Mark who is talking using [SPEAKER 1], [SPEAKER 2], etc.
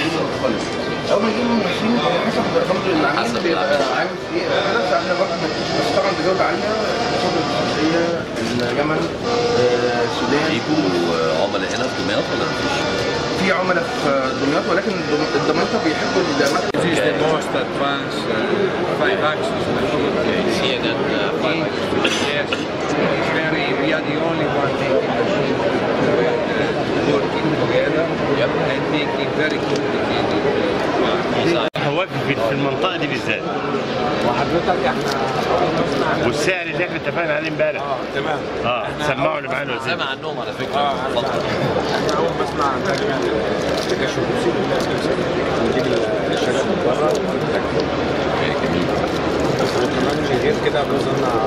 [SPEAKER 1] خالص اول ما يجيب الممثلين حسب برضه العميل
[SPEAKER 2] حسب
[SPEAKER 1] بيبقى
[SPEAKER 2] العميل.
[SPEAKER 1] عاوز ايه كده فاحنا برضه بس طبعا بجوده عاليه الفتره الفرنسيه اليمن آه، السودان
[SPEAKER 2] ليكوا عملاء هنا في دمياط ولا مفيش؟
[SPEAKER 1] في عملاء في دمياط ولكن الدم- الدمنطه بيحبوا الاماكن
[SPEAKER 3] It is the most advanced uh, five axis machine.
[SPEAKER 2] CNN uh, five
[SPEAKER 3] Yes, it's very. We are the only one making machines uh, working together
[SPEAKER 2] Yep.
[SPEAKER 3] and making very complicated uh, parts.
[SPEAKER 4] هواك في في المنطقه دي بالذات
[SPEAKER 5] وحضرتك احنا مصنع
[SPEAKER 4] والسعر اللي احنا اتفقنا عليه امبارح
[SPEAKER 5] اه تمام
[SPEAKER 4] اه
[SPEAKER 5] احنا
[SPEAKER 4] سمعوا اللي معانا الوزير
[SPEAKER 2] سامع عنهم على فكره
[SPEAKER 5] اه
[SPEAKER 2] من فتره
[SPEAKER 5] احنا اول مصنع نعمل تكشف وسيل ونجيب الشاشات من بره
[SPEAKER 2] جميل
[SPEAKER 5] وكمان غير كده وصلنا